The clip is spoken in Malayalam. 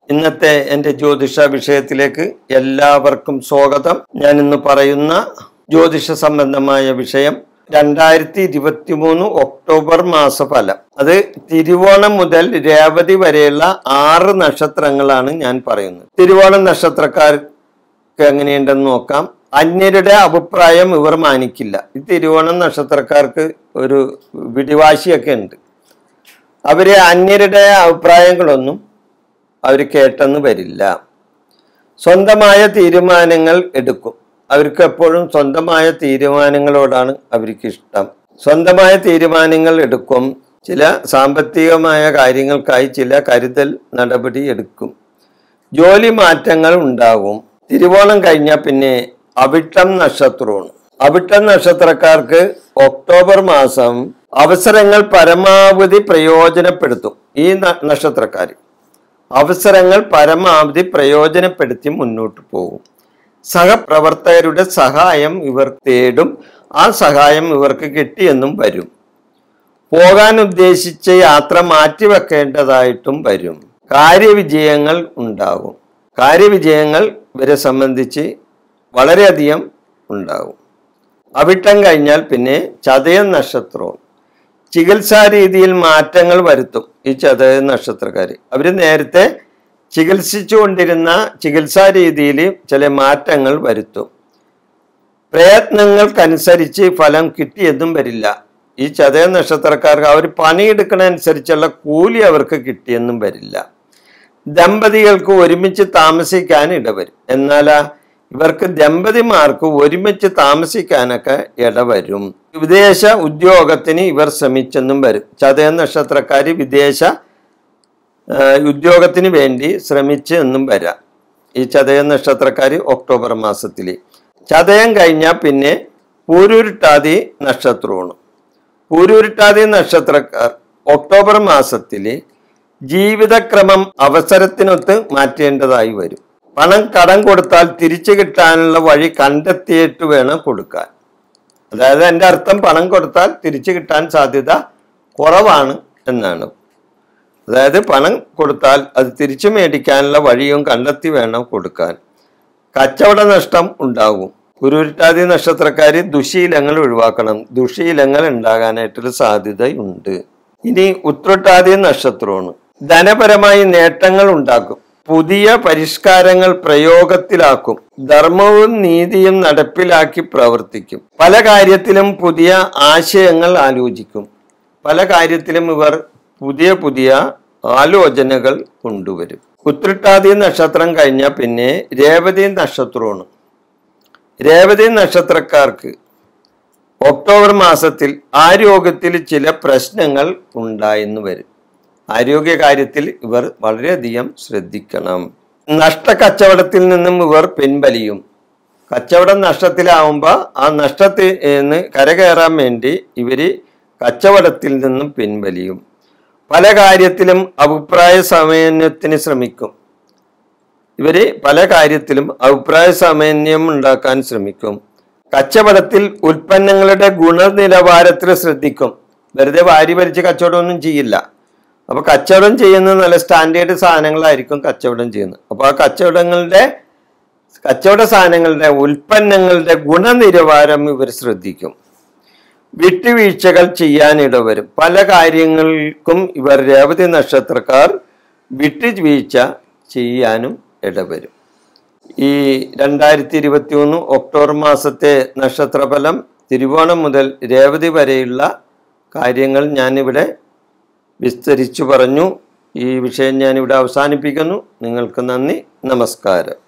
ഇന്നത്തെ എൻ്റെ ജ്യോതിഷ വിഷയത്തിലേക്ക് എല്ലാവർക്കും സ്വാഗതം ഞാൻ ഇന്ന് പറയുന്ന ജ്യോതിഷ സംബന്ധമായ വിഷയം രണ്ടായിരത്തി ഇരുപത്തി മൂന്ന് ഒക്ടോബർ മാസഫലം അത് തിരുവോണം മുതൽ രേവതി വരെയുള്ള ആറ് നക്ഷത്രങ്ങളാണ് ഞാൻ പറയുന്നത് തിരുവോണം നക്ഷത്രക്കാർക്ക് എങ്ങനെയുണ്ടെന്ന് നോക്കാം അന്യരുടെ അഭിപ്രായം ഇവർ മാനിക്കില്ല ഈ തിരുവോണം നക്ഷത്രക്കാർക്ക് ഒരു പിടിവാശിയൊക്കെ ഉണ്ട് അവര് അന്യരുടെ അഭിപ്രായങ്ങളൊന്നും അവർ കേട്ടെന്ന് വരില്ല സ്വന്തമായ തീരുമാനങ്ങൾ എടുക്കും അവർക്ക് എപ്പോഴും സ്വന്തമായ തീരുമാനങ്ങളോടാണ് അവർക്ക് ഇഷ്ടം സ്വന്തമായ തീരുമാനങ്ങൾ എടുക്കും ചില സാമ്പത്തികമായ കാര്യങ്ങൾക്കായി ചില കരുതൽ നടപടി എടുക്കും ജോലി മാറ്റങ്ങൾ ഉണ്ടാകും തിരുവോണം കഴിഞ്ഞാൽ പിന്നെ അവിട്ടം നക്ഷത്രമാണ് അവിട്ടം നക്ഷത്രക്കാർക്ക് ഒക്ടോബർ മാസം അവസരങ്ങൾ പരമാവധി പ്രയോജനപ്പെടുത്തും ഈ ന- നക്ഷത്രക്കാർ അവസരങ്ങൾ പരമാവധി പ്രയോജനപ്പെടുത്തി മുന്നോട്ട് പോകും സഹപ്രവർത്തകരുടെ സഹായം ഇവർ തേടും ആ സഹായം ഇവർക്ക് കിട്ടിയെന്നും വരും പോകാൻ ഉദ്ദേശിച്ച യാത്ര മാറ്റിവെക്കേണ്ടതായിട്ടും വരും കാര്യവിജയങ്ങൾ ഉണ്ടാകും കാര്യവിജയങ്ങൾ ഇവരെ സംബന്ധിച്ച് വളരെയധികം ഉണ്ടാകും അവിട്ടം കഴിഞ്ഞാൽ പിന്നെ ചതയം നക്ഷത്രവും ചികിത്സാ രീതിയിൽ മാറ്റങ്ങൾ വരുത്തും ഈ ചതയ നക്ഷത്രക്കാർ അവർ നേരത്തെ ചികിത്സിച്ചുകൊണ്ടിരുന്ന ചികിത്സാ രീതിയിൽ ചില മാറ്റങ്ങൾ വരുത്തും പ്രയത്നങ്ങൾക്കനുസരിച്ച് ഫലം കിട്ടിയെന്നും വരില്ല ഈ ചതയ നക്ഷത്രക്കാർക്ക് അവർ പണിയെടുക്കണനുസരിച്ചുള്ള കൂലി അവർക്ക് കിട്ടിയെന്നും വരില്ല ദമ്പതികൾക്ക് ഒരുമിച്ച് താമസിക്കാൻ ഇടവരും എന്നാൽ ഇവർക്ക് ദമ്പതിമാർക്ക് ഒരുമിച്ച് താമസിക്കാനൊക്കെ ഇടവരും വിദേശ ഉദ്യോഗത്തിന് ഇവർ ശ്രമിച്ചെന്നും വരും ചതയ നക്ഷത്രക്കാർ വിദേശ ആ, ഉദ്യോഗത്തിന് വേണ്ടി ശ്രമിച്ച് എന്നും വരാം ഈ ചതയ നക്ഷത്രക്കാർ ഒക്ടോബർ മാസത്തിൽ ചതയം കഴിഞ്ഞാൽ പിന്നെ പൂരുരുട്ടാതി നക്ഷത്രമാണ് പൂരുരുട്ടാതി നക്ഷത്രക്കാർ ഒക്ടോബർ മാസത്തിൽ ജീവിതക്രമം അവസരത്തിനൊത്ത് മാറ്റേണ്ടതായി വരും പണം കടം കൊടുത്താൽ തിരിച്ചു കിട്ടാനുള്ള വഴി കണ്ടെത്തിയിട്ട് വേണം കൊടുക്കാൻ അതായത് എൻ്റെ അർത്ഥം പണം കൊടുത്താൽ തിരിച്ചു കിട്ടാൻ സാധ്യത കുറവാണ് എന്നാണ് അതായത് പണം കൊടുത്താൽ അത് തിരിച്ചു മേടിക്കാനുള്ള വഴിയും കണ്ടെത്തി വേണം കൊടുക്കാൻ കച്ചവട നഷ്ടം ഉണ്ടാകും കുരുരുട്ടാതി നക്ഷത്രക്കാർ ദുശീലങ്ങൾ ഒഴിവാക്കണം ദുശീലങ്ങൾ ഉണ്ടാകാനായിട്ടൊരു സാധ്യതയുണ്ട് ഇനി ഉത്രട്ടാതി നക്ഷത്രമാണ് ധനപരമായി നേട്ടങ്ങൾ ഉണ്ടാക്കും പുതിയ പരിഷ്കാരങ്ങൾ പ്രയോഗത്തിലാക്കും ധർമ്മവും നീതിയും നടപ്പിലാക്കി പ്രവർത്തിക്കും പല കാര്യത്തിലും പുതിയ ആശയങ്ങൾ ആലോചിക്കും പല കാര്യത്തിലും ഇവർ പുതിയ പുതിയ ആലോചനകൾ കൊണ്ടുവരും ഉത്രട്ടാതി നക്ഷത്രം കഴിഞ്ഞാൽ പിന്നെ രേവതി നക്ഷത്രമാണ് രേവതി നക്ഷത്രക്കാർക്ക് ഒക്ടോബർ മാസത്തിൽ ആരോഗ്യത്തിൽ ചില പ്രശ്നങ്ങൾ ഉണ്ടായെന്ന് വരും ആരോഗ്യ കാര്യത്തിൽ ഇവർ വളരെയധികം ശ്രദ്ധിക്കണം നഷ്ടക്കച്ചവടത്തിൽ നിന്നും ഇവർ പിൻവലിയും കച്ചവടം നഷ്ടത്തിലാവുമ്പോൾ ആ നഷ്ടത്തിൽ നിന്ന് കരകയറാൻ വേണ്ടി ഇവര് കച്ചവടത്തിൽ നിന്നും പിൻവലിയും പല കാര്യത്തിലും അഭിപ്രായ സമന്വയത്തിന് ശ്രമിക്കും ഇവര് പല കാര്യത്തിലും അഭിപ്രായ സമന്വയം ഉണ്ടാക്കാൻ ശ്രമിക്കും കച്ചവടത്തിൽ ഉൽപ്പന്നങ്ങളുടെ ഗുണനിലവാരത്തിൽ ശ്രദ്ധിക്കും വെറുതെ വാരി വലിച്ച് കച്ചവടമൊന്നും ചെയ്യില്ല അപ്പൊ കച്ചവടം ചെയ്യുന്നത് നല്ല സ്റ്റാൻഡേർഡ് സാധനങ്ങളായിരിക്കും കച്ചവടം ചെയ്യുന്നത് അപ്പൊ ആ കച്ചവടങ്ങളുടെ കച്ചവട സാധനങ്ങളുടെ ഉൽപ്പന്നങ്ങളുടെ ഗുണനിലവാരം ഇവർ ശ്രദ്ധിക്കും വിട്ടുവീഴ്ചകൾ ചെയ്യാനിടവരും പല കാര്യങ്ങൾക്കും ഇവർ രേവതി നക്ഷത്രക്കാർ വിട്ടുവീഴ്ച ചെയ്യാനും ഇടവരും ഈ രണ്ടായിരത്തി ഇരുപത്തി ഒന്ന് ഒക്ടോബർ മാസത്തെ നക്ഷത്രഫലം തിരുവോണം മുതൽ രേവതി വരെയുള്ള കാര്യങ്ങൾ ഞാനിവിടെ വിസ്തരിച്ചു പറഞ്ഞു ഈ വിഷയം ഞാനിവിടെ അവസാനിപ്പിക്കുന്നു നിങ്ങൾക്ക് നന്ദി നമസ്കാരം